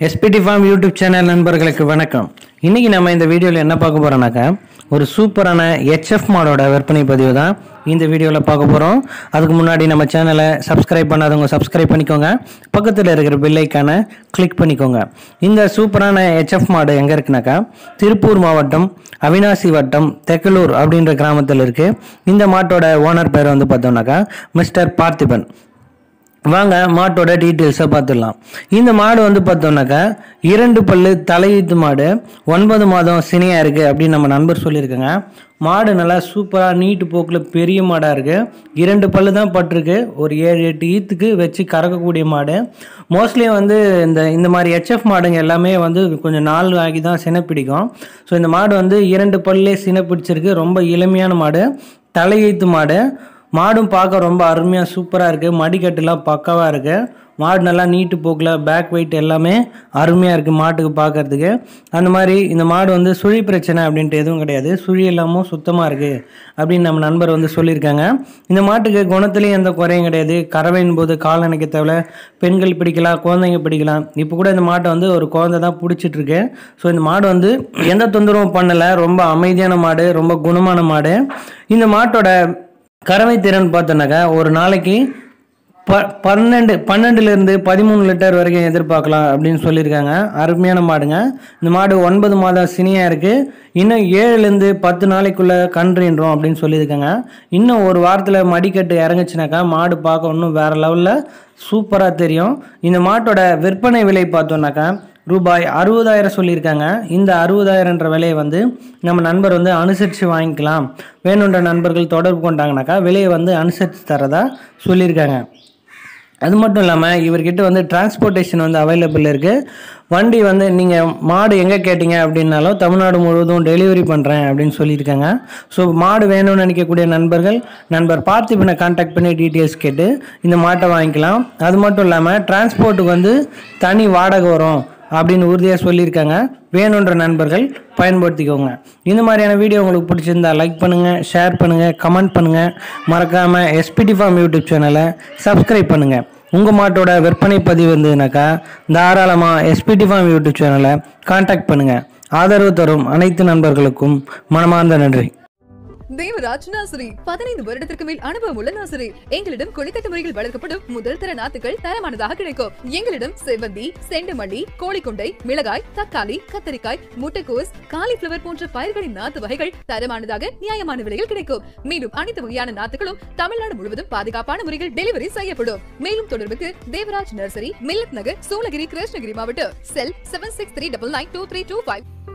SPD farm YouTube channel நண்பர்களுக்கு வணக்கம் இன்னைக்கு நம்ம இந்த வீடியோவில் என்ன பார்க்க போறோம்னாக்கா ஒரு சூப்பரான ஹெச்எஃப் மாடோட விற்பனை பதிவு தான் இந்த வீடியோவில் பார்க்க போகிறோம் அதுக்கு முன்னாடி நம்ம சேனலை சப்ஸ்கிரைப் பண்ணாதவங்க சப்ஸ்கிரைப் பண்ணிக்கோங்க பக்கத்தில் இருக்கிற பெல்லைக்கான கிளிக் பண்ணிக்கோங்க இந்த சூப்பரான ஹெச்எஃப் மாடு எங்கே இருக்குனாக்கா திருப்பூர் மாவட்டம் அவினாசி வட்டம் தெக்கலூர் அப்படின்ற கிராமத்தில் இருக்குது இந்த மாட்டோட ஓனர் பேர் வந்து பார்த்தோம்னாக்கா மிஸ்டர் பார்த்திபன் வாங்க மாட்டோட டீட்டெயில்ஸை பார்த்துடலாம் இந்த மாடு வந்து பார்த்தோம்னாக்கா இரண்டு பல்லு தலையீத்து மாடு ஒன்பது மாதம் சினியாக இருக்குது அப்படின்னு நம்ம நண்பர் சொல்லியிருக்காங்க மாடு நல்லா சூப்பராக நீட்டு போக்கில் பெரிய மாடாக இருக்குது இரண்டு பல்லு தான் பட்டிருக்கு ஒரு ஏழு எட்டு ஈத்துக்கு வச்சு கறக்கக்கூடிய மாடு மோஸ்ட்லி வந்து இந்த இந்த மாதிரி ஹெச்எஃப் மாடுங்க எல்லாமே வந்து கொஞ்சம் நாள் ஆகி தான் சினை பிடிக்கும் ஸோ இந்த மாடு வந்து இரண்டு பல்லே சினை பிடிச்சிருக்கு ரொம்ப இளமையான மாடு தலையீத்து மாடு மாடும் பார்க்க ரொம்ப அருமையாக சூப்பராக இருக்குது மடிக்கட்டுலாம் பக்காவாக இருக்குது மாடு நல்லா நீட்டு போக்கில் பேக் வெயிட் எல்லாமே அருமையாக இருக்குது மாட்டுக்கு பார்க்கறதுக்கு அந்த மாதிரி இந்த மாடு வந்து சுழி பிரச்சனை அப்படின்ட்டு எதுவும் கிடையாது சுழி எல்லாமும் சுத்தமாக இருக்குது அப்படின்னு நம்ம நண்பர் வந்து சொல்லியிருக்காங்க இந்த மாட்டுக்கு குணத்துலேயும் எந்த குறையும் கிடையாது கறவையின் போது கால் நினைக்க தேவை பெண்கள் பிடிக்கலாம் குழந்தைங்க பிடிக்கலாம் இப்போ கூட இந்த மாட்டை வந்து ஒரு குழந்தை தான் பிடிச்சிட்டு இருக்கு ஸோ இந்த மாடு வந்து எந்த தொந்தரவும் பண்ணலை ரொம்ப அமைதியான மாடு ரொம்ப குணமான மாடு இந்த மாட்டோட கறவை திறன் பார்த்தோன்னாக்கா ஒரு நாளைக்கு ப பன்னெண்டு பன்னெண்டுலேருந்து பதிமூணு லிட்டர் வரைக்கும் எதிர்பார்க்கலாம் அப்படின்னு சொல்லியிருக்காங்க அருமையான மாடுங்க இந்த மாடு ஒன்பது மாதம் சினியாக இருக்குது இன்னும் ஏழுலேருந்து பத்து நாளைக்குள்ளே கன்றுன்றோம் அப்படின்னு சொல்லியிருக்காங்க இன்னும் ஒரு வாரத்தில் மடிக்கட்டு இறங்குச்சுனாக்கா மாடு பார்க்க இன்னும் வேறு லெவலில் சூப்பராக தெரியும் இந்த மாட்டோட விற்பனை விலை பார்த்தோன்னாக்கா ரூபாய் அறுபதாயிரம் சொல்லியிருக்காங்க இந்த அறுபதாயிரன்ற விலையை வந்து நம்ம நண்பர் வந்து அனுசரித்து வாங்கிக்கலாம் வேணுன்ற நண்பர்கள் தொடர்பு கொண்டாங்கனாக்கா விலையை வந்து அனுசரித்து தரதா சொல்லியிருக்காங்க அது மட்டும் இல்லாமல் இவர்கிட்ட வந்து டிரான்ஸ்போர்ட்டேஷன் வந்து அவைலபிள் இருக்குது வண்டி வந்து நீங்கள் மாடு எங்கே கேட்டிங்க அப்படின்னாலும் தமிழ்நாடு முழுவதும் டெலிவரி பண்ணுறேன் அப்படின்னு சொல்லியிருக்காங்க ஸோ மாடு வேணும்னு நினைக்கக்கூடிய நண்பர்கள் நண்பர் பார்த்திபனை கான்டாக்ட் பண்ணி டீட்டெயில்ஸ் கேட்டு இந்த மாட்டை வாங்கிக்கலாம் அது மட்டும் இல்லாமல் டிரான்ஸ்போர்ட்டுக்கு வந்து தனி வாடகை வரும் அப்படின்னு உறுதியாக சொல்லியிருக்காங்க வேணுன்ற நண்பர்கள் பயன்படுத்திக்கோங்க இந்த மாதிரியான வீடியோ உங்களுக்கு பிடிச்சிருந்தா லைக் பண்ணுங்கள் ஷேர் பண்ணுங்கள் கமெண்ட் பண்ணுங்கள் மறக்காமல் எஸ்பிடி ஃபார்ம் யூடியூப் சேனலை சப்ஸ்கிரைப் பண்ணுங்கள் உங்கள் மாட்டோட விற்பனை பதிவு இருந்ததுனாக்கா தாராளமாக எஸ்பிடி ஃபார்ம் யூடியூப் சேனலை காண்டாக்ட் பண்ணுங்கள் ஆதரவு தரும் அனைத்து நண்பர்களுக்கும் மனமார்ந்த நன்றி தேவராஜ் நாசரி பதினைந்து வருடத்திற்கு மேல் அனுபவம் உள்ள நாசரி எங்களிடம் கொழுக்கட்டை முறையில் வளர்க்கப்படும் முதல் தர நாத்துக்கள் தரமானதாக கிடைக்கும் எங்களிடம் செவ்வந்தி செண்டுமல்லி கோழிக்கொண்டை மிளகாய் தக்காளி கத்தரிக்காய் முட்டைக்கோஸ் காலிஃபிளவர் போன்ற பயிர்களின் நாத்து வகைகள் தரமானதாக நியாயமான விலையில் கிடைக்கும் மேலும் அனைத்து வகையான நாத்துகளும் தமிழ்நாடு முழுவதும் பாதுகாப்பான முறையில் டெலிவரி செய்யப்படும் மேலும் தொடர்புக்கு தேவராஜ் நர்சரி மில்லத் நகர் சூளகிரி கிருஷ்ணகிரி மாவட்டம் cell seven six three double nine two three two five